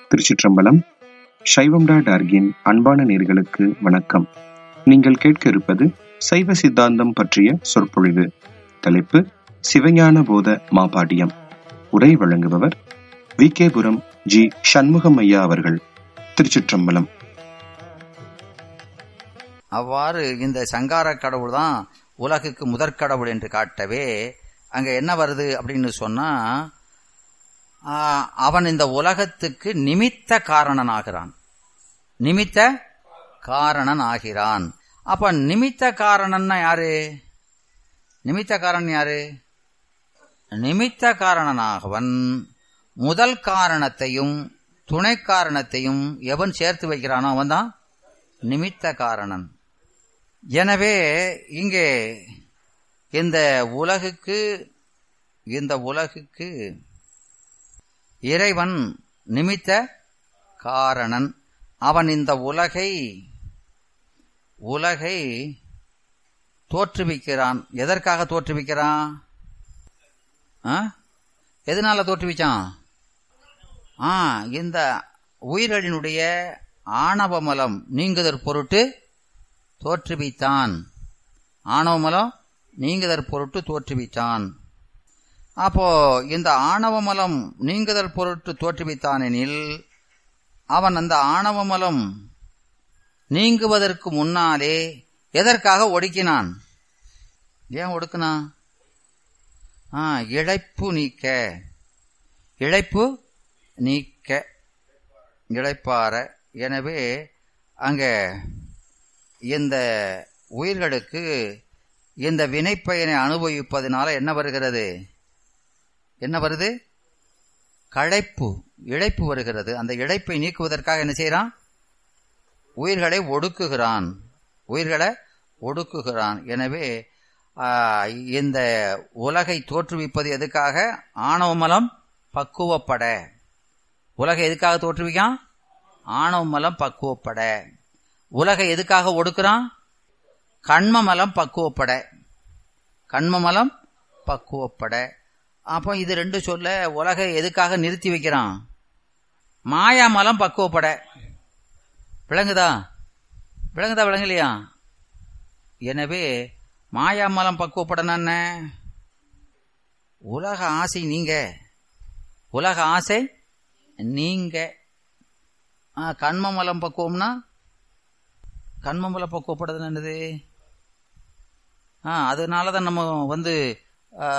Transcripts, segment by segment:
திருச்சிற்றம்பலம் சைவம் டாட் ஆர்கின் அன்பான நேர்களுக்கு வணக்கம் நீங்கள் கேட்க இருப்பது சைவ சித்தாந்தம் பற்றிய சொற்பொழிவு தலைப்பு சிவஞான போத மாபாடியம் உரை வழங்குபவர் வி கேபுரம் ஜி சண்முகம் ஐயா அவர்கள் திருச்சிற்றம்பலம் அவ்வாறு இந்த சங்கார கடவுள் தான் உலகுக்கு முதற்கடவுள் என்று காட்டவே அங்க என்ன வருது அப்படின்னு சொன்னா ஆ, அவன் இந்த உலகத்துக்கு நிமித்த காரணனாகிறான் நிமித்த காரணன் ஆகிறான் அப்ப நிமித்த காரணன்னா யாரு நிமித்த காரணன் யாரு நிமித்த காரணனாகவன் முதல் காரணத்தையும் துணை காரணத்தையும் எவன் சேர்த்து வைக்கிறானோ அவன் தான் நிமித்த காரணன் எனவே இங்கே இந்த உலகுக்கு இந்த உலகுக்கு இறைவன் நிமித்த காரணன் அவன் இந்த உலகை உலகை தோற்றுவிக்கிறான் எதற்காக தோற்றுவிக்கிறான் ஆ? எதனால தோற்றுவிச்சான் ஆ இந்த உயிரழினுடைய ஆணவமலம் நீங்குதற் பொருட்டு தோற்றுவித்தான் ஆணவமலம் நீங்குதற் பொருட்டு தோற்றுவித்தான் அப்போ இந்த ஆணவமலம் நீங்குதல் பொருட்டு தோற்றுவித்தானெனில் அவன் அந்த ஆணவமலம் நீங்குவதற்கு முன்னாலே எதற்காக ஒடுக்கினான் ஏன் ஒடுக்கினான் ஆ இழைப்பு நீக்க இழைப்பு நீக்க இழைப்பார எனவே அங்க இந்த உயிர்களுக்கு இந்த வினைப்பயனை அனுபவிப்பதனால என்ன வருகிறது என்ன வருது களைப்பு இழைப்பு வருகிறது அந்த இழைப்பை நீக்குவதற்காக என்ன செய்யறான் உயிர்களை ஒடுக்குகிறான் உயிர்களை ஒடுக்குகிறான் எனவே ஆ, இந்த உலகை தோற்றுவிப்பது எதுக்காக ஆணவமலம் பக்குவப்பட உலகை எதுக்காக தோற்றுவிக்கான் ஆணவமலம் பக்குவப்பட உலகை எதுக்காக ஒடுக்குறான் கண்மமலம் பக்குவப்பட கண்மமலம் பக்குவப்பட அப்போ இது ரெண்டு சொல்ல உலகை எதுக்காக நிறுத்தி வைக்கிறான் மாயாமலம் பக்குவப்பட விளங்குதா விளங்குதா விளங்கலையா எனவே மாயாமலம் பக்குவப்படனா என்ன உலக ஆசை நீங்க உலக ஆசை நீங்க ஆ, கண்மமலம் பக்குவம்னா கண்மமலம் பக்குவப்படுறது என்னது ஆ அதனால தான் நம்ம வந்து ஆ,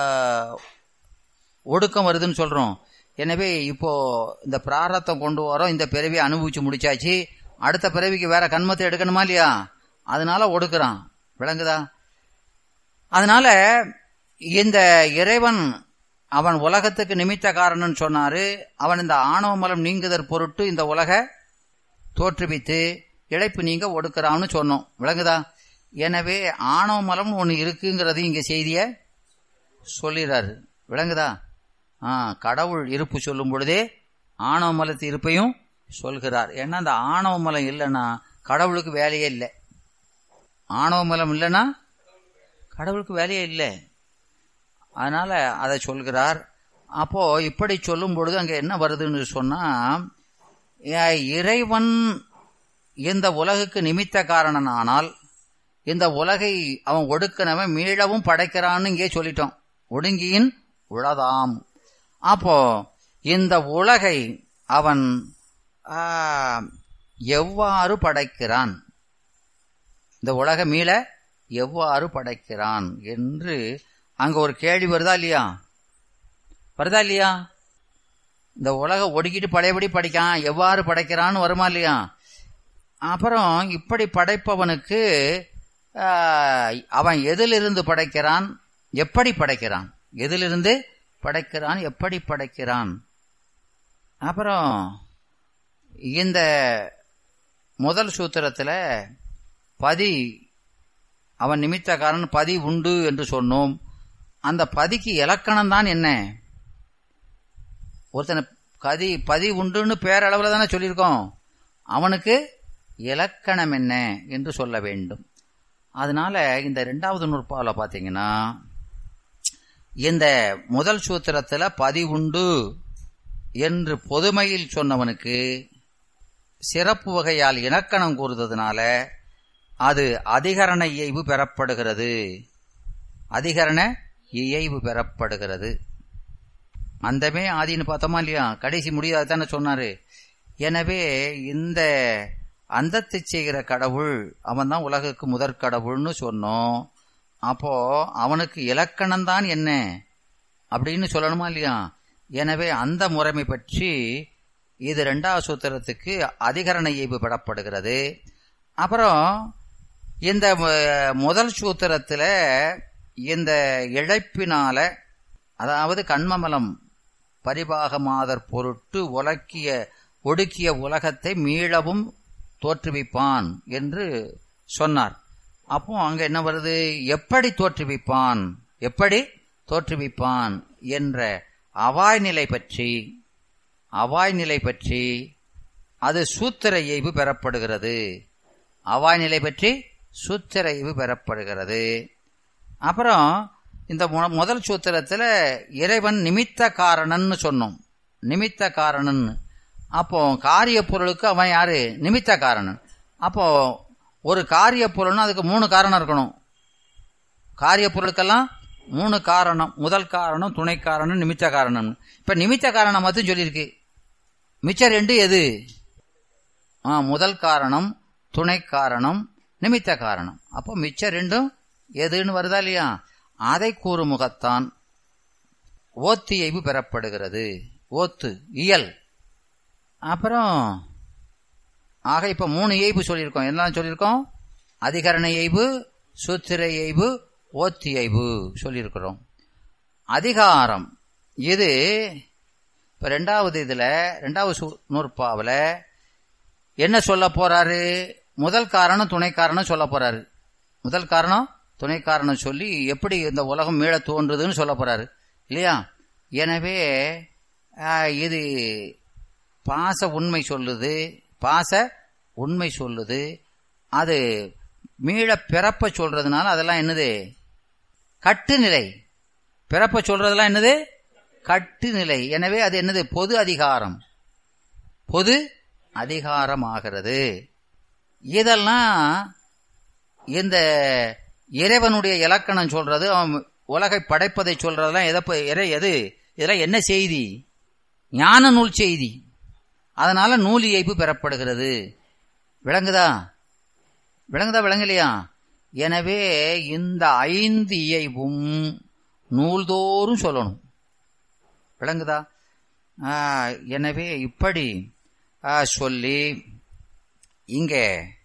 ஒடுக்கம் வருதுன்னு சொல்றோம் எனவே இப்போ இந்த பிராரத்தம் கொண்டு வரோம் இந்த பிறவியை அனுபவிச்சு முடிச்சாச்சு அடுத்த பிறவிக்கு வேற கண்மத்தை எடுக்கணுமா இல்லையா அதனால ஒடுக்குறான் விளங்குதா அதனால இந்த இறைவன் அவன் உலகத்துக்கு நிமித்த காரணம்னு சொன்னாரு அவன் இந்த ஆணவ மலம் நீங்குதற் பொருட்டு இந்த உலக தோற்றுவித்து இழைப்பு நீங்க ஒடுக்குறான்னு சொன்னோம் விளங்குதா எனவே ஆணவ மலம் ஒன்று இருக்குங்கிறது இங்க செய்திய சொல்லிடுறாரு விளங்குதா ஆ கடவுள் இருப்பு சொல்லும் பொழுதே ஆணவ மலத்து இருப்பையும் சொல்கிறார் ஏன்னா அந்த ஆணவ மலம் இல்லைன்னா கடவுளுக்கு வேலையே இல்லை ஆணவ மலம் இல்லைன்னா கடவுளுக்கு வேலையே இல்லை அதனால அதை சொல்கிறார் அப்போ இப்படி சொல்லும் பொழுது அங்க என்ன வருதுன்னு சொன்னா அஹ், இறைவன் இந்த உலகுக்கு நிமித்த காரணனானால் இந்த உலகை அவன் ஒடுக்கினவன் மீளவும் படைக்கிறான்னு இங்கே சொல்லிட்டோம் ஒடுங்கியின் உளதாம் அப்போ இந்த உலகை அவன் ஆ, எவ்வாறு படைக்கிறான் இந்த உலக மீள எவ்வாறு படைக்கிறான் என்று அங்க ஒரு கேள்வி வருதா இல்லையா வருதா இல்லையா இந்த உலக ஒடுக்கிட்டு பழையபடி படிக்கான் எவ்வாறு படைக்கிறான்னு வருமா இல்லையா அப்புறம் இப்படி படைப்பவனுக்கு ஆ, அவன் எதிலிருந்து படைக்கிறான் எப்படி படைக்கிறான் எதிலிருந்து படைக்கிறான் எப்படி படைக்கிறான் அப்புறம் இந்த முதல் சூத்திரத்துல பதி அவன் நிமித்த காரணம் பதி உண்டு என்று சொன்னோம் அந்த பதிக்கு இலக்கணம் தான் என்ன ஒருத்தனை கதி பதி உண்டுன்னு பேரளவில் தானே சொல்லியிருக்கோம் அவனுக்கு இலக்கணம் என்ன என்று சொல்ல வேண்டும் அதனால இந்த ரெண்டாவது நூற்பாவில் பார்த்தீங்கன்னா இந்த முதல் சூத்திரத்துல பதி உண்டு என்று பொதுமையில் சொன்னவனுக்கு சிறப்பு வகையால் இலக்கணம் கூறுறதுனால அது அதிகரண இயைபு பெறப்படுகிறது அதிகரண இயைபு பெறப்படுகிறது அந்தமே ஆதின்னு பார்த்தோமா இல்லையா கடைசி முடியாது தானே சொன்னாரு எனவே இந்த அந்தத்தை செய்கிற கடவுள் அவன் தான் உலகுக்கு முதற் கடவுள்னு சொன்னோம் அப்போ அவனுக்கு இலக்கணம் தான் என்ன அப்படின்னு சொல்லணுமா இல்லையா எனவே அந்த முறைமை பற்றி இது ரெண்டாவது சூத்திரத்துக்கு அதிகரண இயல்பு பெறப்படுகிறது அப்புறம் இந்த மு- முதல் சூத்திரத்துல இந்த இழைப்பினால அதாவது கண்மமலம் பரிபாகமாதற் பொருட்டு உலக்கிய ஒடுக்கிய உலகத்தை மீளவும் தோற்றுவிப்பான் என்று சொன்னார் அப்போ அங்க என்ன வருது எப்படி தோற்றுவிப்பான் எப்படி தோற்றுவிப்பான் என்ற அவாய் நிலை பற்றி அவாய் நிலை பற்றி அது சூத்திர இயைபு பெறப்படுகிறது அவாய் நிலை பற்றி சூத்திர இயைபு பெறப்படுகிறது அப்புறம் இந்த மு- முதல் சூத்திரத்துல இறைவன் நிமித்த காரணன்னு சொன்னோம் நிமித்த காரணன் அப்போ காரிய பொருளுக்கு அவன் யாரு நிமித்த காரணன் அப்போ ஒரு காரிய பொருள்னா அதுக்கு மூணு காரணம் இருக்கணும் காரிய பொருளுக்கெல்லாம் மூணு காரணம் முதல் காரணம் துணை காரணம் நிமித்த காரணம் இப்ப நிமித்த காரணம் மட்டும் சொல்லியிருக்கு மிச்ச ரெண்டு எது ஆ, முதல் காரணம் துணை காரணம் நிமித்த காரணம் அப்போ மிச்ச ரெண்டும் எதுன்னு வருதா இல்லையா அதை கூறும் முகத்தான் ஓத்து இயைபு பெறப்படுகிறது ஓத்து இயல் அப்புறம் ஆக இப்ப மூணு இயைபு சொல்லியிருக்கோம் என்ன சொல்லியிருக்கோம் அதிகரண இயைபு சூத்திர இயைபு ஓத்து இயைபு சொல்லியிருக்கிறோம் அதிகாரம் இது இப்ப ரெண்டாவது இதுல ரெண்டாவது சு- நூற்பாவுல என்ன சொல்ல போறாரு முதல் காரணம் துணை காரணம் சொல்ல போறாரு முதல் காரணம் துணை காரணம் சொல்லி எப்படி இந்த உலகம் மீள தோன்றுதுன்னு சொல்ல போறாரு இல்லையா எனவே ஆஹ், இது பாச உண்மை சொல்லுது பாச உண்மை சொல்லுது அது மீள பிறப்ப சொல்றதுனால அதெல்லாம் என்னது கட்டுநிலை பிறப்ப சொல்றதெல்லாம் என்னது கட்டுநிலை எனவே அது என்னது பொது அதிகாரம் பொது அதிகாரமாகிறது இதெல்லாம் இந்த இறைவனுடைய இலக்கணம் சொல்றது அவன் உலகை படைப்பதை சொல்றதெல்லாம் எதை ப- இறை எது இதெல்லாம் என்ன செய்தி ஞான நூல் செய்தி அதனால நூல் இயைப்பு பெறப்படுகிறது விளங்குதா விளங்குதா விளங்கலையா எனவே இந்த ஐந்து இயைவும் நூல்தோறும் சொல்லணும் விளங்குதா ஆ, எனவே இப்படி ஆ, சொல்லி இங்கே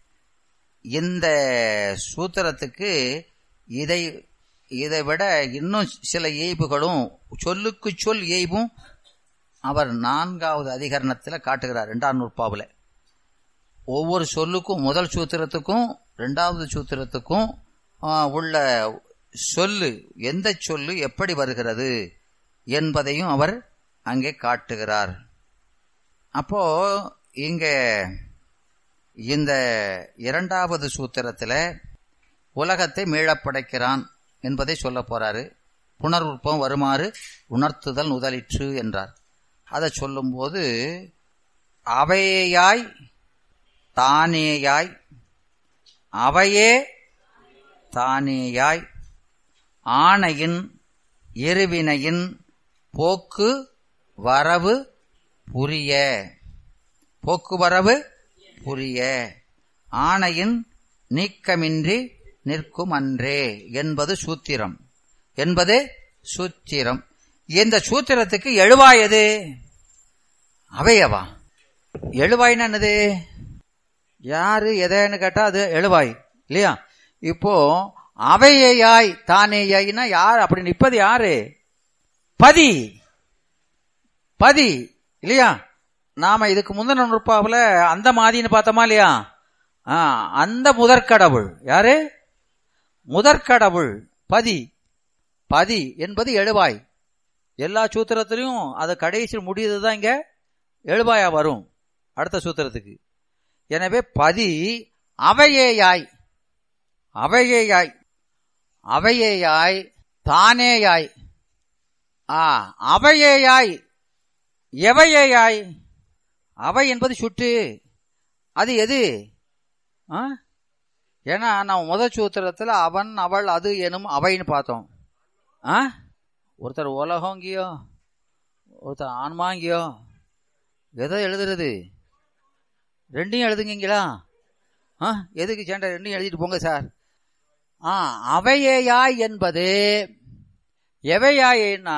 இந்த சூத்திரத்துக்கு இதை இதை விட இன்னும் சில இயைபுகளும் சொல்லுக்கு சொல் இயைபும் அவர் நான்காவது அதிகரணத்தில் காட்டுகிறார் இரண்டாம் நூற்பாவில் ஒவ்வொரு சொல்லுக்கும் முதல் சூத்திரத்துக்கும் இரண்டாவது சூத்திரத்துக்கும் ஆ, உள்ள சொல்லு எந்த சொல்லு எப்படி வருகிறது என்பதையும் அவர் அங்கே காட்டுகிறார் அப்போ இங்க இந்த இரண்டாவது சூத்திரத்தில் உலகத்தை மீளப் படைக்கிறான் என்பதை சொல்ல போறாரு புனருற்பம் வருமாறு உணர்த்துதல் முதலிற்று என்றார் அதை சொல்லும்போது அவையாய் தானேயாய் அவையே தானேயாய் ஆணையின் இருவினையின் போக்கு வரவு புரிய போக்குவரவு புரிய ஆணையின் நீக்கமின்றி நிற்கும் அன்றே என்பது சூத்திரம் என்பது சூத்திரம் இந்த சூத்திரத்துக்கு எழுவாய் எது அவையவா எழுவாய்னா என்னது யாரு எதைன்னு கேட்டா அது எழுவாய் இல்லையா இப்போ அவையாய் தானேயாய்னா யார் அப்படி நிற்பது யாரு பதி பதி இல்லையா நாம இதுக்கு முந்தின நுட்பாவில் அந்த மாதின்னு பார்த்தோமா இல்லையா ஆ, அந்த முதற்கடவுள் யாரு முதற்கடவுள் பதி பதி என்பது எழுவாய் எல்லா சூத்திரத்திலையும் அது கடைசியில் முடியுதுதான் இங்க எழுவாயா வரும் அடுத்த சூத்திரத்துக்கு எனவே பதி அவையேயாய் அவையேயாய் அவையேயாய் தானேயாய் ஆ அவையேயாய் எவையாய் அவை என்பது சுட்டு அது எது ஆ? ஏன்னா நான் முதல் சூத்திரத்துல அவன் அவள் அது எனும் அவைன்னு பார்த்தோம் ஆ ஒருத்தர் உலகங்கியோ ஒருத்தர் ஆன்மாங்கியோ எதை எழுதுறது ரெண்டையும் எழுதுங்கீங்களா ஆ எதுக்கு சேண்டை ரெண்டையும் எழுதிட்டு போங்க சார் ஆ அவையேயாய் என்பது எவையாயின்னா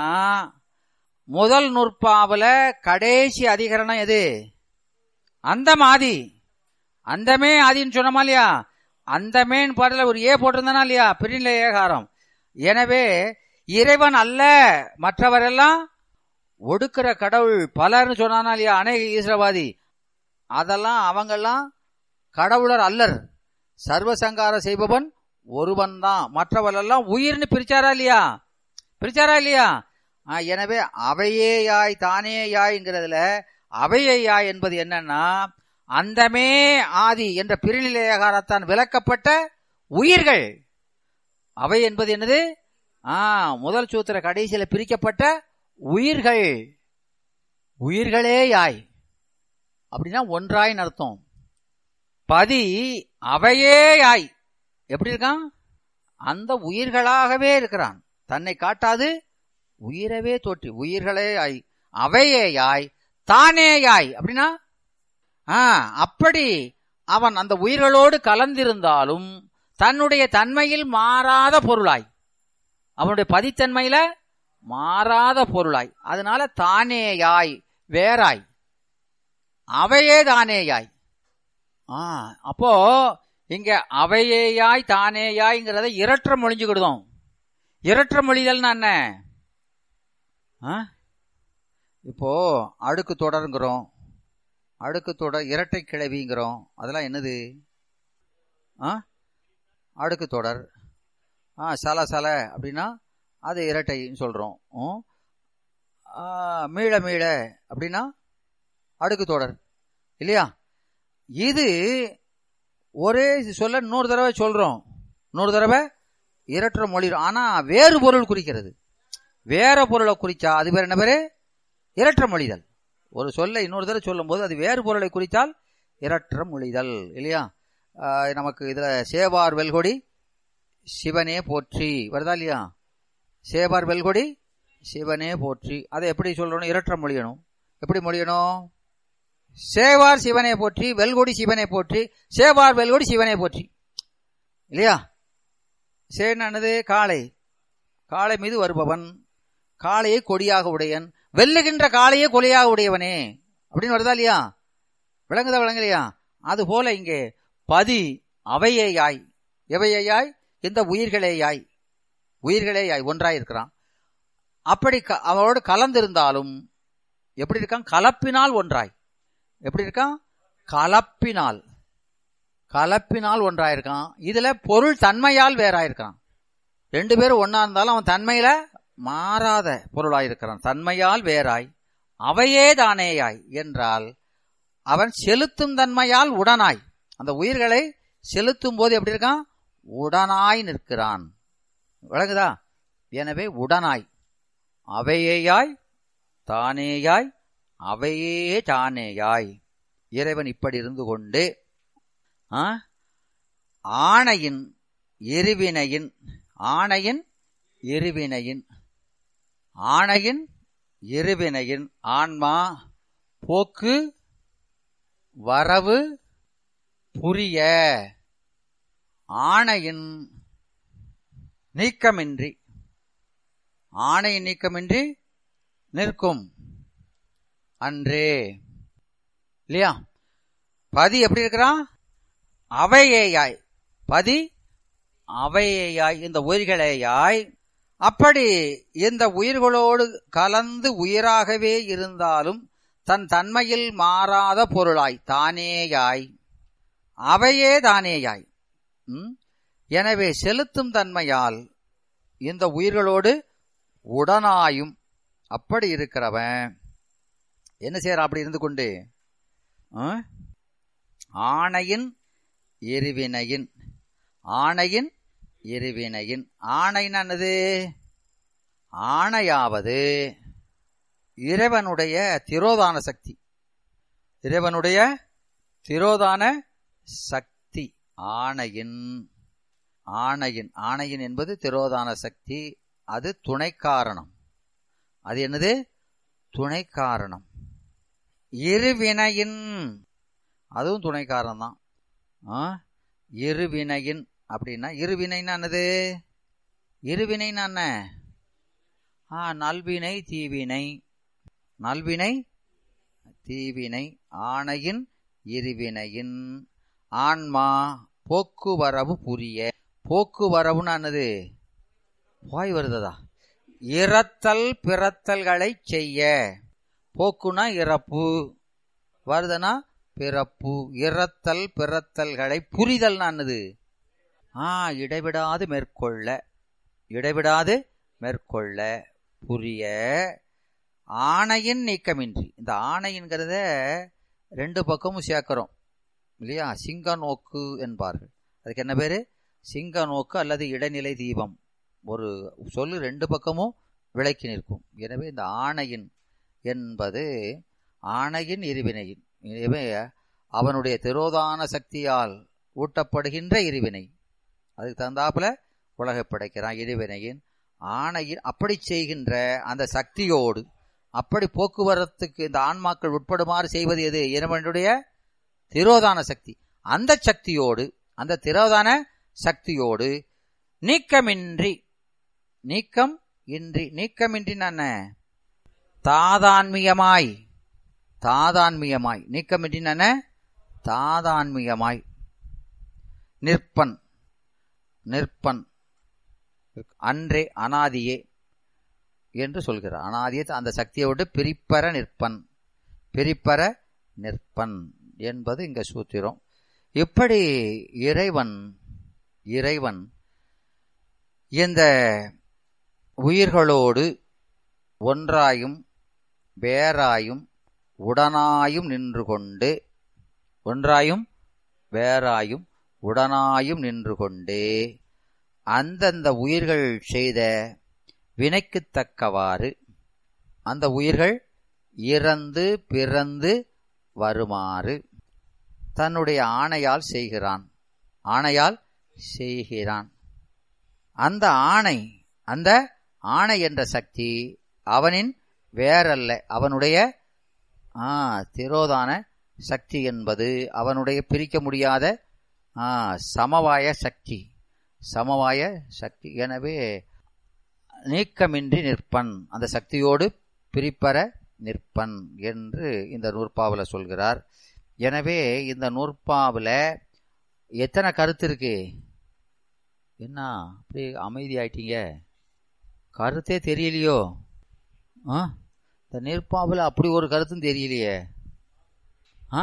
முதல் நூற்பாவுல கடைசி அதிகரணம் எது அந்தம் ஆதி அந்தமே ஆதின்னு சொன்னோமா இல்லையா அந்தமேன்னு பாடல ஒரு ஏ போட்டிருந்தானா இல்லையா பிரிநிலை ஏகாரம் எனவே இறைவன் அல்ல மற்றவரெல்லாம் ஒடுக்கிற கடவுள் பலர்னு சொன்னானா இல்லையா அநேக ஈஸ்வரவாதி அதெல்லாம் அவங்கெல்லாம் கடவுளர் அல்லர் சர்வசங்காரம் செய்பவன் ஒருவன் தான் மற்றவரெல்லாம் உயிர்னு பிரிச்சாரா இல்லையா பிரிச்சாரா இல்லையா ஆ, எனவே அவையேயாய் தானேயாய்ங்கிறதுல அவையேயாய் என்பது என்னன்னா அந்தமே ஆதி என்ற பிரிநிலையகாரத்தான் விளக்கப்பட்ட உயிர்கள் அவை என்பது என்னது ஆ முதல் சூத்திர கடைசியில பிரிக்கப்பட்ட உயிர்கள் உயிர்களே யாய் அப்படின்னா ஒன்றாய்னு அர்த்தம் பதி அவையே யாய் எப்படி இருக்கான் அந்த உயிர்களாகவே இருக்கிறான் தன்னை காட்டாது உயிரவே தோற்றி உயிர்களே யாய் அவையே யாய் தானே யாய் அப்படின்னா ஆ அப்படி அவன் அந்த உயிர்களோடு கலந்திருந்தாலும் தன்னுடைய தன்மையில் மாறாத பொருளாய் அவனுடைய பதித்தன்மையில மாறாத பொருளாய் அதனால தானேயாய் வேறாய் அவையே தானேயாய் ஆ அப்போ இங்க அவையேயாய் தானேயாய்ங்கிறத இரற்ற மொழிஞ்சுக்கிடுதோம் இரற்ற மொழிதல்னா என்ன ஆ? இப்போ அடுக்கு தொடருங்கிறோம் அடுக்கு தொடர் இரட்டை கிளவிங்கிறோம் அதெல்லாம் என்னது ஆ அடுக்கு தொடர் ஆ சல சல அப்படின்னா அது இரட்டைன்னு சொல்கிறோம் மீள மீள அப்படின்னா அடுக்கு தொடர் இல்லையா இது ஒரே சொல்ல இன்னொரு தடவை சொல்கிறோம் இன்னொரு தடவை இரற்ற மொழி ஆனால் வேறு பொருள் குறிக்கிறது வேற பொருளை குறிச்சா அது பேர் என்ன பேரு இரற்ற மொழிதல் ஒரு சொல்லை இன்னொரு தடவை சொல்லும்போது அது வேறு பொருளை குறித்தால் இரற்ற மொழிதல் இல்லையா ஆஹ் நமக்கு இதுல சேவார் வெல்கொடி சிவனே போற்றி வருதா இல்லையா சேவார் வெல்கொடி சிவனே போற்றி அதை எப்படி சொல்லணும் இரற்ற மொழியணும் எப்படி மொழியணும் சேவார் சிவனே போற்றி வெல்கொடி சிவனே போற்றி சேவார் வெல்கொடி சிவனே போற்றி இல்லையா சேனது காளை காளை மீது வருபவன் காளையை கொடியாக உடையன் வெல்லுகின்ற காளையே கொலையாக உடையவனே அப்படின்னு வருதா இல்லையா விளங்குதா விளங்கலையா அது போல இங்கே பதி அவையேயாய் எவையேயாய் இந்த உயிர்களேயாய் உயிர்களேயாய் ஒன்றாய் இருக்கிறான் அப்படி க- அவனோடு கலந்திருந்தாலும் எப்படி இருக்கான் கலப்பினால் ஒன்றாய் எப்படி இருக்கான் கலப்பினால் கலப்பினால் ஒன்றாயிருக்கான் இதுல பொருள் தன்மையால் வேறாயிருக்கான் ரெண்டு பேரும் ஒன்னா இருந்தாலும் அவன் தன்மையில மாறாத பொருளாயிருக்கிறான் தன்மையால் வேறாய் அவையே தானேயாய் என்றால் அவன் செலுத்தும் தன்மையால் உடனாய் அந்த உயிர்களை செலுத்தும் போது எப்படி இருக்கான் உடனாய் நிற்கிறான் விளங்குதா எனவே உடனாய் அவையேயாய் தானேயாய் அவையே தானேயாய் இறைவன் இப்படி இருந்து கொண்டு ஆ, ஆணையின் எருவினையின் ஆணையின் எருவினையின் ஆணையின் எருவினையின் ஆன்மா போக்கு வரவு புரிய ஆணையின் நீக்கமின்றி ஆணையின் நீக்கமின்றி நிற்கும் அன்றே இல்லையா பதி எப்படி இருக்கிறான் அவையேயாய் பதி அவையேயாய் இந்த உயிர்களேயாய் அப்படி இந்த உயிர்களோடு கலந்து உயிராகவே இருந்தாலும் தன் தன்மையில் மாறாத பொருளாய் தானேயாய் அவையே தானேயாய் ம்? எனவே செலுத்தும் தன்மையால் இந்த உயிர்களோடு உடனாயும் அப்படி இருக்கிறவன் என்ன செய்யறான் அப்படி இருந்து கொண்டு ஆ? ஆணையின் எருவினையின் ஆணையின் எருவினையின் ஆணைன்னு என்னது ஆணையாவது இறைவனுடைய திரோதான சக்தி இறைவனுடைய திரோதான சக்தி ஆணையின் ஆணையின் ஆணையின் என்பது திரோதான சக்தி அது துணை காரணம் அது என்னது துணை காரணம் இருவினையின் அதுவும் துணை காரணம் தான் இருவினையின் அப்படின்னா இருவினைன்னா என்னது இருவினைன்னா என்ன ஆ நல்வினை தீவினை நல்வினை தீவினை ஆணையின் இருவினையின் ஆன்மா போக்குவரவு புரிய போக்குவரவுன்னு என்னது வாய் வருததா இறத்தல் பிறத்தல்களை செய்ய போக்குனா இறப்பு வருதுனா பிறப்பு இறத்தல் பிறத்தல்களை புரிதல் என்னது ஆ இடைவிடாது மேற்கொள்ள இடைவிடாது மேற்கொள்ள புரிய ஆணையின் நீக்கமின்றி இந்த ஆணைங்கிறத ரெண்டு பக்கமும் சேர்க்கிறோம் இல்லையா சிங்க நோக்கு என்பார்கள் அதுக்கு என்ன பேரு சிங்க நோக்கு அல்லது இடைநிலை தீபம் ஒரு சொல்லு ரெண்டு பக்கமும் விளக்கி நிற்கும் எனவே இந்த ஆணையின் என்பது ஆணையின் இருவினையின் எனவே அவனுடைய திரோதான சக்தியால் ஊட்டப்படுகின்ற இருவினை அதுக்கு தந்தாப்புல உலகை படைக்கிறான் இருவினையின் ஆணையின் அப்படி செய்கின்ற அந்த சக்தியோடு அப்படி போக்குவரத்துக்கு இந்த ஆன்மாக்கள் உட்படுமாறு செய்வது எது இறைவனுடைய திரோதான சக்தி அந்த சக்தியோடு அந்த திரோதான சக்தியோடு நீக்கமின்றி நீக்கம் இன்றி நீக்கமின்றி என்ன தாதான்மியமாய் தாதான்மியமாய் நீக்கமின்றி என்ன தாதான்மியமாய் நிற்பன் நிற்பன் அன்றே அனாதியே என்று சொல்கிறார் அனாதியை அந்த சக்தியை விட்டு பிரிப்பற நிற்பன் பிரிப்பற நிற்பன் என்பது இங்க சூத்திரம் இப்படி இறைவன் இறைவன் இந்த உயிர்களோடு ஒன்றாயும் வேறாயும் உடனாயும் நின்று கொண்டு ஒன்றாயும் வேறாயும் உடனாயும் நின்று கொண்டு அந்தந்த உயிர்கள் செய்த வினைக்குத் தக்கவாறு அந்த உயிர்கள் இறந்து பிறந்து வருமாறு தன்னுடைய ஆணையால் செய்கிறான் ஆணையால் செய்கிறான் அந்த ஆணை அந்த ஆணை என்ற சக்தி அவனின் வேறல்ல அவனுடைய ஆ திரோதான சக்தி என்பது அவனுடைய பிரிக்க முடியாத ஆ சமவாய சக்தி சமவாய சக்தி எனவே நீக்கமின்றி நிற்பன் அந்த சக்தியோடு பிரிப்பற நிற்பன் என்று இந்த நூற்பாவில் சொல்கிறார் எனவே இந்த நூற்பாவில் எத்தனை கருத்து இருக்கு என்ன அப்படி அமைதி ஆயிட்டீங்க கருத்தே தெரியலையோ ஆ இந்த நெற்பாவில் அப்படி ஒரு கருத்தும் தெரியலையே ஆ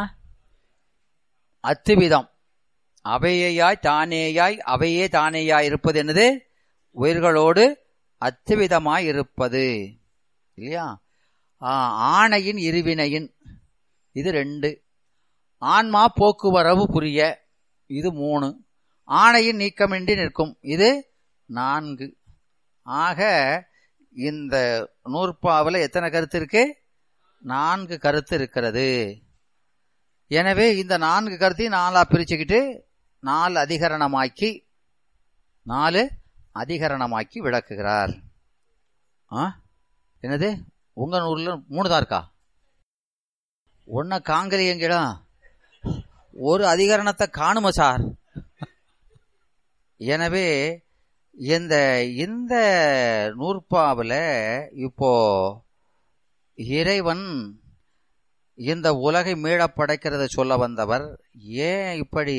அத்துவிதம் அவையாய் தானேயாய் அவையே தானேயாய் இருப்பது என்னது உயிர்களோடு அத்துவிதமாய் இருப்பது இல்லையா ஆணையின் இருவினையின் இது ரெண்டு ஆன்மா போக்குவரவு புரிய இது மூணு ஆணையின் நீக்கமின்றி நிற்கும் இது நான்கு ஆக இந்த நூற்பாவில் எத்தனை கருத்து இருக்கு நான்கு கருத்து இருக்கிறது எனவே இந்த நான்கு கருத்தையும் நாலா பிரிச்சுக்கிட்டு நாலு அதிகரணமாக்கி நாலு அதிகரணமாக்கி விளக்குகிறார் ஆ என்னது உங்க நூறுல மூணு தான் இருக்கா ஒன்ன காங்கலியங்கிடா ஒரு அதிகரணத்தை காணும சார் எனவே இந்த இந்த நூற்பாவில் இப்போ இறைவன் இந்த உலகை மீள படைக்கிறத சொல்ல வந்தவர் ஏன் இப்படி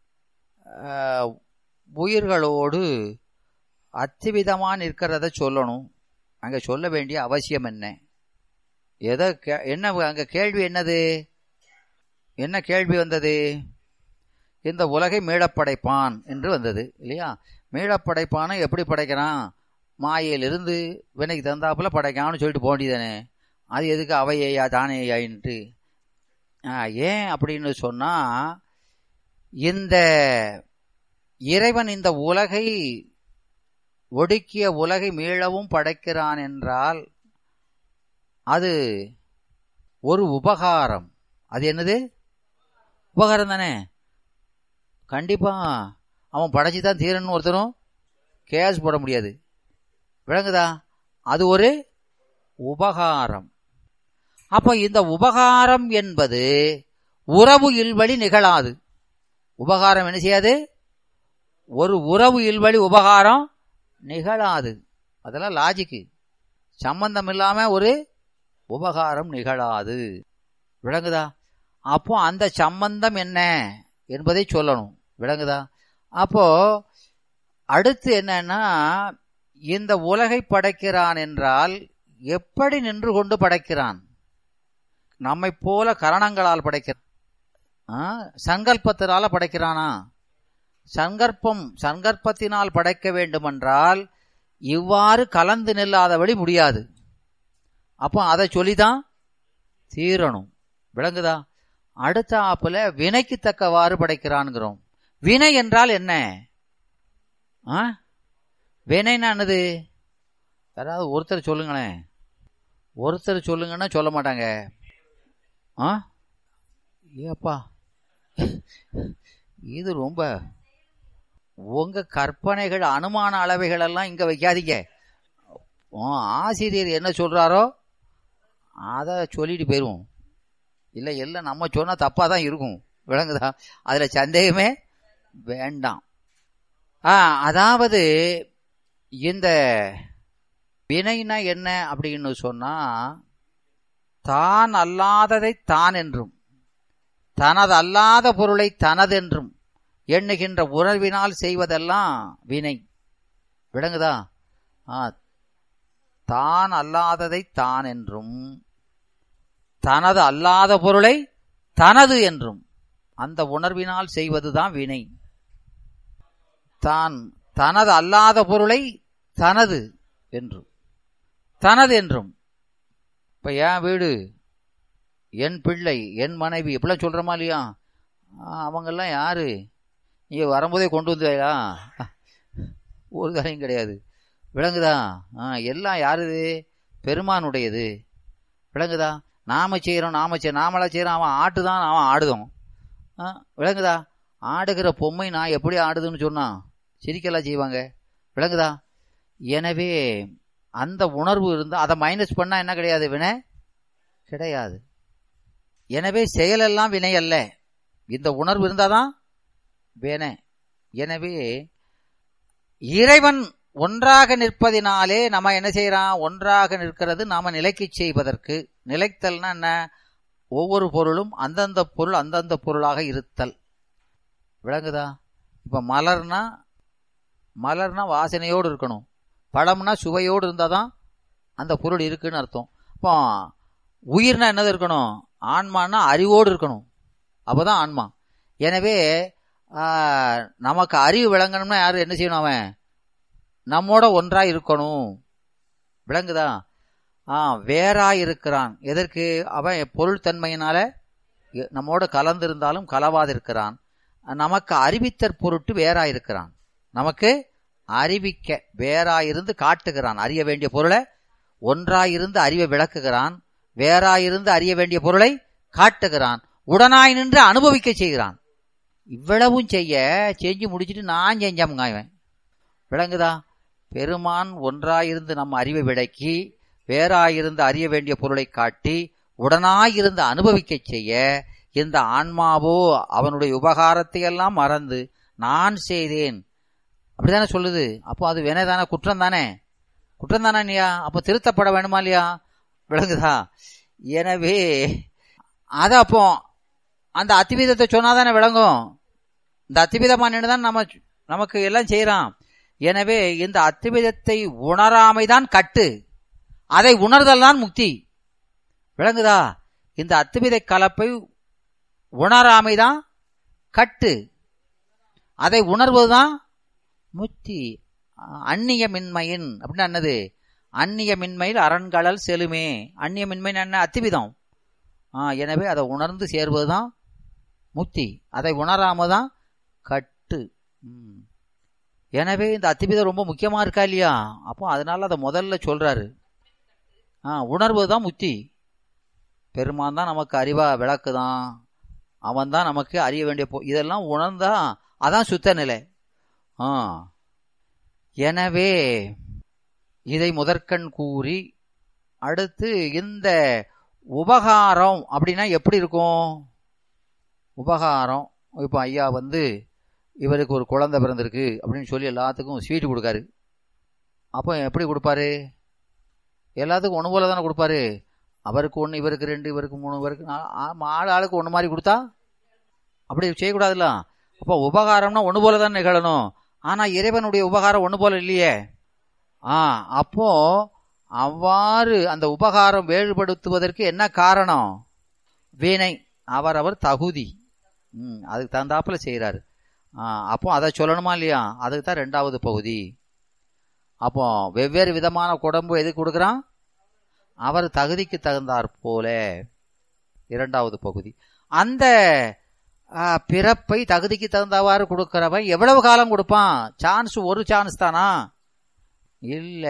உயிர்களோடு அத்திவிதமா நிற்கிறத சொல்லணும் அங்க சொல்ல வேண்டிய அவசியம் என்ன எதோ என்ன அங்க கேள்வி என்னது என்ன கேள்வி வந்தது இந்த உலகை மீளப்படைப்பான் என்று வந்தது இல்லையா மீளப்படைப்பான எப்படி படைக்கிறான் மாயையிலிருந்து வினைக்கு தந்தாப்புல படைக்கான்னு சொல்லிட்டு போண்டிதானே அது எதுக்கு அவையா தானேயாயின்ட்டு ஏன் அப்படின்னு சொன்னா இந்த இறைவன் இந்த உலகை ஒடுக்கிய உலகை மீளவும் படைக்கிறான் என்றால் அது ஒரு உபகாரம் அது என்னது உபகாரம் தானே கண்டிப்பா அவன் படைச்சு தான் தீரன்னு ஒருத்தரும் கேஸ் போட முடியாது விளங்குதா அது ஒரு உபகாரம் அப்ப இந்த உபகாரம் என்பது உறவு இல்வழி நிகழாது உபகாரம் என்ன செய்யாது ஒரு உறவு இல்வழி உபகாரம் நிகழாது அதெல்லாம் லாஜிக்கு சம்பந்தம் இல்லாம ஒரு உபகாரம் நிகழாது விளங்குதா அப்போ அந்த சம்பந்தம் என்ன என்பதை சொல்லணும் விளங்குதா அப்போ அடுத்து என்னன்னா இந்த உலகை படைக்கிறான் என்றால் எப்படி நின்று கொண்டு படைக்கிறான் நம்மை போல கரணங்களால் படைக்கிறான் ஆ, சங்கல்பத்தினால படைக்கிறானா சங்கற்பம் சங்கற்பத்தினால் படைக்க வேண்டுமென்றால் இவ்வாறு கலந்து நில்லாதபடி முடியாது அப்போ அதை சொல்லிதான் தீரணும் விளங்குதா அடுத்த ஆப்புல வினைக்கு தக்கவாறு படைக்கிறான்கிறோம் வினை என்றால் என்ன ஆ வினைன்னா என்னது யாராவது ஒருத்தர் சொல்லுங்களேன் ஒருத்தர் சொல்லுங்கன்னா சொல்ல மாட்டாங்க ஆ ஏப்பா இது ரொம்ப உங்க கற்பனைகள் அனுமான அளவைகள் எல்லாம் இங்க வைக்காதீங்க உன் ஆசிரியர் என்ன சொல்றாரோ அதை சொல்லிட்டு போயிருவோம் இல்லை எல்லாம் நம்ம சொன்னா தப்பா தான் இருக்கும் விளங்குதா அதுல சந்தேகமே வேண்டாம் ஆ அதாவது இந்த வினைனா என்ன அப்படின்னு சொன்னா தான் அல்லாததை தான் என்றும் தனது அல்லாத பொருளை தனதென்றும் எண்ணுகின்ற உணர்வினால் செய்வதெல்லாம் வினை விளங்குதா ஆ தான் அல்லாததை தான் என்றும் தனது அல்லாத பொருளை தனது என்றும் அந்த உணர்வினால் செய்வதுதான் வினை தான் தனது அல்லாத பொருளை தனது என்றும் தனது என்றும் இப்ப என் வீடு என் பிள்ளை என் மனைவி இப்படிலாம் சொல்றோமா இல்லையா ஆ, அவங்கெல்லாம் யாரு நீங்க வரும்போதே கொண்டு வந்தாயா ஒரு காரியம் கிடையாது விளங்குதா ஆ, எல்லாம் யாருது பெருமானுடையது விளங்குதா நாம செய்யறோம் நாம செய்ய நாமளா செய்யறோம் அவன் ஆட்டுதான் அவன் ஆடுதோம் ஆ, விளங்குதா ஆடுகிற பொம்மை நான் எப்படி ஆடுதுன்னு சொன்னா சிரிக்கலாம் செய்வாங்க விளங்குதா எனவே அந்த உணர்வு இருந்தா அதை மைனஸ் பண்ணா என்ன கிடையாது வினை கிடையாது எனவே செயலெல்லாம் வினை அல்ல இந்த உணர்வு இருந்தாதான் வினை எனவே இறைவன் ஒன்றாக நிற்பதினாலே நம்ம என்ன செய்யறான் ஒன்றாக நிற்கிறது நாம நிலைக்கு செய்வதற்கு நிலைத்தல்னா என்ன ஒவ்வொரு பொருளும் அந்தந்த பொருள் அந்தந்த பொருளாக இருத்தல் விளங்குதா இப்ப மலர்னா மலர்னா வாசனையோடு இருக்கணும் பழம்னா சுவையோடு இருந்தாதான் அந்த பொருள் இருக்குன்னு அர்த்தம் அப்போ உயிர்னா என்னது இருக்கணும் ஆன்மான்னா அறிவோடு இருக்கணும் அப்பதான் ஆன்மா எனவே ஆ, நமக்கு அறிவு விளங்கணும்னா யாரு என்ன செய்யணும் அவன் நம்மோட ஒன்றா இருக்கணும் விளங்குதா ஆ வேறா இருக்கிறான் எதற்கு அவன் பொருள் தன்மையினால எ- நம்மோட கலந்திருந்தாலும் கலவாதிருக்கிறான் நமக்கு அறிவித்தற் பொருட்டு வேறா இருக்கிறான் நமக்கு அறிவிக்க வேறாயிருந்து காட்டுகிறான் அறிய வேண்டிய பொருளை ஒன்றாயிருந்து அறிவை விளக்குகிறான் வேறாயிருந்து அறிய வேண்டிய பொருளை காட்டுகிறான் உடனாய் நின்று அனுபவிக்க செய்கிறான் இவ்வளவும் செய்ய செஞ்சு முடிச்சிட்டு நான் செஞ்சமுங்க இவன் விளங்குதா பெருமான் ஒன்றாயிருந்து நம் அறிவை விளக்கி வேறாயிருந்து அறிய வேண்டிய பொருளை காட்டி உடனாயிருந்து அனுபவிக்கச் செய்ய இந்த ஆன்மாவோ அவனுடைய உபகாரத்தை எல்லாம் மறந்து நான் செய்தேன் அப்படிதானே சொல்லுது அப்போ அது வினைதானே குற்றம் தானே குற்றம் தானே இல்லையா அப்போ திருத்தப்பட வேணுமா இல்லையா விளங்குதா எனவே அது அப்போ அந்த அத்திவீதத்தை சொன்னாதானே விளங்கும் இந்த அத்திவீதமா நின்று தான் நம்ம நமக்கு எல்லாம் செய்யறான் எனவே இந்த அத்திவிதத்தை உணராமைதான் கட்டு அதை உணர்தல் தான் முக்தி விளங்குதா இந்த அத்துவிதை கலப்பை உணராமைதான் கட்டு அதை உணர்வதுதான் முக்தி அந்நிய மின்மையின் அப்படின்னா என்னது அந்நிய மின்மையில் அரண்களல் செலுமே அந்நிய மின்மைன்னு என்ன அத்திவிதம் ஆ, எனவே அதை உணர்ந்து சேர்வதுதான் முக்தி அதை உணராம தான் கட்டு ம். எனவே இந்த அத்திவிதம் ரொம்ப முக்கியமா இருக்கா இல்லையா அப்போ அதனால அதை முதல்ல சொல்றாரு ஆ உணர்வு தான் முத்தி பெருமான் தான் நமக்கு அறிவா விளக்குதான் அவன் தான் நமக்கு அறிய வேண்டிய போ இதெல்லாம் உணர்ந்தா அதான் சுத்த நிலை ஆ எனவே இதை முதற்கண் கூறி அடுத்து இந்த உபகாரம் அப்படின்னா எப்படி இருக்கும் உபகாரம் இப்போ ஐயா வந்து இவருக்கு ஒரு குழந்தை பிறந்திருக்கு அப்படின்னு சொல்லி எல்லாத்துக்கும் ஸ்வீட் கொடுக்காரு அப்போ எப்படி கொடுப்பாரு எல்லாத்துக்கும் ஒன்று போல தானே கொடுப்பாரு அவருக்கு ஒன்று இவருக்கு ரெண்டு இவருக்கு மூணு இவருக்கு நாலு ஆ- ஆள் ஆளுக்கு ஒன்று மாதிரி கொடுத்தா அப்படி செய்யக்கூடாதுல்ல அப்போ உபகாரம்னா ஒன்று போல தான் நிகழணும் ஆனால் இறைவனுடைய உபகாரம் ஒன்று போல இல்லையே ஆ அப்போ அவ்வாறு அந்த உபகாரம் வேறுபடுத்துவதற்கு என்ன காரணம் வீணை அவரவர் தகுதி ம் அதுக்கு தகுந்தாப்புல செய்கிறாரு அப்போ அதை சொல்லணுமா இல்லையா அதுக்கு தான் ரெண்டாவது பகுதி அப்போ வெவ்வேறு விதமான குடம்பு எது கொடுக்குறான் அவர் தகுதிக்கு தகுந்தாற் போல இரண்டாவது பகுதி அந்த ஆ, பிறப்பை தகுதிக்கு தகுந்தவாறு கொடுக்கிறவன் எவ்வளவு காலம் கொடுப்பான் சான்ஸ் ஒரு சான்ஸ் தானா இல்ல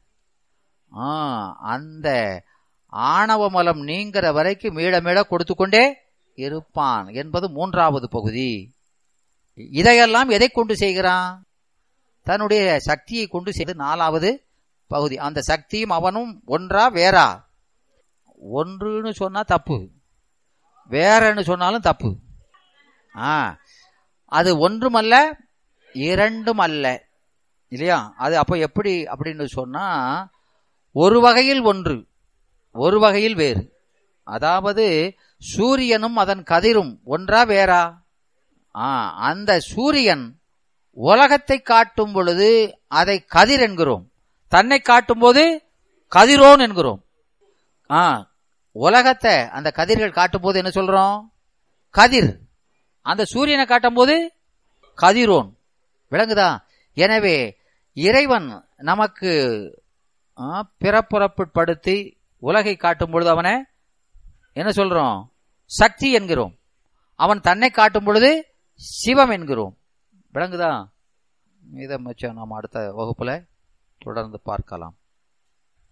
ஆ அந்த ஆணவ மலம் நீங்கிற வரைக்கும் மீள மீள கொடுத்து கொண்டே இருப்பான் என்பது மூன்றாவது பகுதி இதையெல்லாம் எதை கொண்டு செய்கிறான் தன்னுடைய சக்தியை கொண்டு செய்து நாலாவது பகுதி அந்த சக்தியும் அவனும் ஒன்றா வேறா ஒன்றுன்னு சொன்னா தப்பு வேறன்னு சொன்னாலும் தப்பு ஆ அது ஒன்றுமல்ல இரண்டும் அல்ல இல்லையா அது அப்போ எப்படி அப்படின்னு சொன்னா ஒரு வகையில் ஒன்று ஒரு வகையில் வேறு அதாவது சூரியனும் அதன் கதிரும் ஒன்றா வேறா ஆ அந்த சூரியன் உலகத்தை காட்டும் பொழுது அதை கதிர் என்கிறோம் தன்னை காட்டும் போது கதிரோன் என்கிறோம் ஆ உலகத்தை அந்த கதிர்கள் காட்டும் போது என்ன சொல்றோம் கதிர் அந்த சூரியனை காட்டும் போது கதிரோன் விளங்குதா எனவே இறைவன் நமக்கு ஆ, பிறப்புறப்படுத்தி உலகை காட்டும் பொழுது அவனை என்ன சொல்றோம் சக்தி என்கிறோம் அவன் தன்னை காட்டும் பொழுது சிவம் என்கிறோம் விளங்குதா இதை மிச்சம் நாம் அடுத்த வகுப்புல தொடர்ந்து பார்க்கலாம்